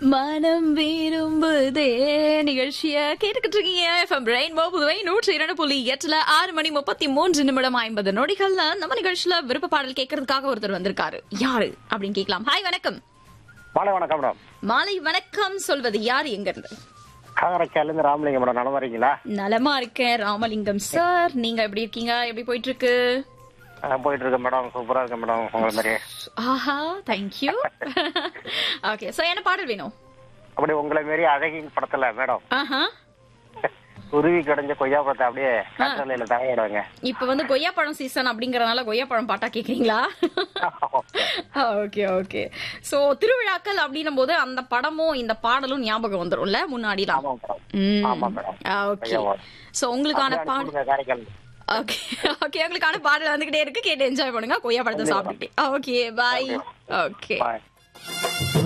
மனம் விரும்புதே நிகழ்ச்சிய கேட்டுக்கிட்டு இருக்கீங்க எஃப்எம் ரெயின்போ புதுவை நூற்றி இரண்டு புள்ளி எட்டுல ஆறு மணி முப்பத்தி மூன்று நிமிடம் ஐம்பது நொடிகள்ல நம்ம நிகழ்ச்சியில விருப்ப பாடல் கேட்கறதுக்காக ஒருத்தர் வந்திருக்காரு யாரு அப்படின்னு கேட்கலாம் ஹாய் வணக்கம் மாலை வணக்கம் மேடம் மாலை வணக்கம் சொல்வது யார் எங்க இருந்து காங்கரைக்கால இருந்து ராமலிங்கம் மேடம் நலமா இருக்கீங்களா நலமா இருக்கேன் ராமலிங்கம் சார் நீங்க எப்படி இருக்கீங்க எப்படி போயிட்டு இருக்கு ஆ, போயிட்டு இருக்கேன் மேடம் சூப்பரா இருக்கேன் மேடம் உங்களை மாதிரி ஆஹா தேங்க்யூ ஓகே சோ என்ன பாடல் வேணும் அப்படி உங்களை மாரி அழகின் படத்துல மேடம் ஆஹா குருவி கடைஞ்ச கொய்யா பழத்தை அப்படியே காற்றலையில தகையிடுவாங்க இப்ப வந்து கொய்யா பழம் சீசன் அப்படிங்கறதுனால கொய்யா பழம் பாட்டா கேக்குறீங்களா ஓகே ஓகே சோ திருவிழாக்கள் அப்படின்னும் போது அந்த படமும் இந்த பாடலும் ஞாபகம் வந்துரும்ல முன்னாடிலாம் ஆமா மேடம் ம். ஆமா மேடம் ஓகே சோ உங்களுக்கான பாடல் கொடுங்க, காரைக்கால் ஓகே ஓகே உங்களுக்கான பாடல் வந்துகிட்டே இருக்கு கேட்டு என்ஜாய் பண்ணுங்க கொய்யா பழத்தை சாப்பிட்டுட்டு ஓகே பாய் ஓகே பாய்